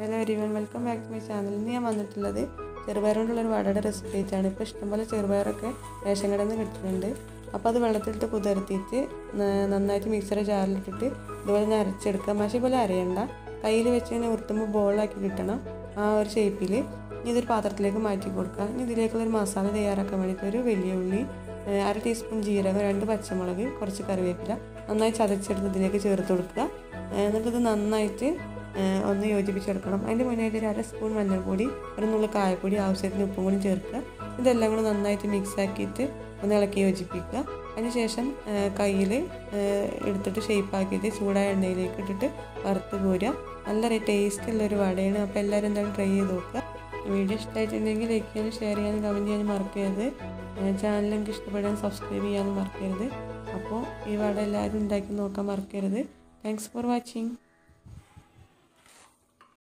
hello everyone welcome back to my channel ഇന്ന് ഞാൻ വന്നിട്ടുള്ളത് ചെറുപയർ കൊണ്ടുള്ളൊരു വടയുടെ റെസിപ്പി ആയിട്ടാണ് ഇപ്പോൾ ഇഷ്ടംപോലെ ചെറുപയറൊക്കെ റേഷൻ കടയിൽ നിന്ന് കിട്ടുന്നുണ്ട് അപ്പോൾ അത് വെള്ളത്തിലിട്ട് കുതിർത്തിയിട്ട് ന- നന്നായിട്ട് മിക്സറെ ജാറിലിട്ടിട്ട് ഇതുപോലെ ഒന്ന് അരച്ചെടുക്കാം മഷി പോലെ അരയണ്ട കയ്യിൽ വെച്ച് ഇങ്ങനെ ഉരുട്ടുമ്പോൾ ബോളാക്കി കിട്ടണം ആ ഒരു ഷേപ്പിൽ ഇനി ഇതൊരു പാത്രത്തിലേക്ക് മാറ്റി കൊടുക്കുക ഇനി ഇതിലേക്കുള്ളൊരു മസാല തയ്യാറാക്കാൻ വേണ്ടിയിട്ട് ഒരു വലിയ ഉള്ളി ഏഹ് അര ടീസ്പൂൺ ജീരകം രണ്ട് പച്ചമുളക് കുറച്ച് കറിവേപ്പില നന്നായി ചതച്ചെടുത്ത് ഇതിലേക്ക് ചേർത്ത് കൊടുക്കുക ഏഹ് എന്നിട്ടിത് നന്നായിട്ട് ഏഹ് ഒന്ന് യോജിപ്പിച്ചെടുക്കണം അതിൻ്റെ മുന്നായിട്ട് ഒരു അര സ്പൂൺ മഞ്ഞൾപ്പൊടി ഒരു നുള്ള കായപ്പൊടി ആവശ്യത്തിന് ഉപ്പും കൂടി ചേർക്കുക ഇതെല്ലാം കൂടി നന്നായിട്ട് മിക്സ് ആക്കിയിട്ട് ഒന്ന് ഇളക്കി യോജിപ്പിക്കുക അതിനുശേഷം കയ്യിൽ എടുത്തിട്ട് ഷേപ്പാക്കിയിട്ട് ചൂടായ എണ്ണയിലേക്ക് ഇട്ടിട്ട് വറുത്ത് കോരുക നല്ല ടേസ്റ്റ് ഉള്ളൊരു വടയാണ് അപ്പോൾ എല്ലാവരും എന്തായാലും ട്രൈ ചെയ്ത് നോക്കുക വീഡിയോ ഇഷ്ടമായിട്ടുണ്ടെങ്കിൽ ലൈക്ക് ചെയ്യാനും ഷെയർ ചെയ്യാനും കമൻറ്റ് ചെയ്യാനും മറക്കരുത് ചാനൽ നിങ്ങൾക്ക് ഇഷ്ടപ്പെടാൻ സബ്സ്ക്രൈബ് ചെയ്യാനും മറക്കരുത് അപ്പോൾ ഈ വട എല്ലാവരും ഉണ്ടാക്കി നോക്കാൻ മറക്കരുത് താങ്ക്സ് ഫോർ വാച്ചിങ്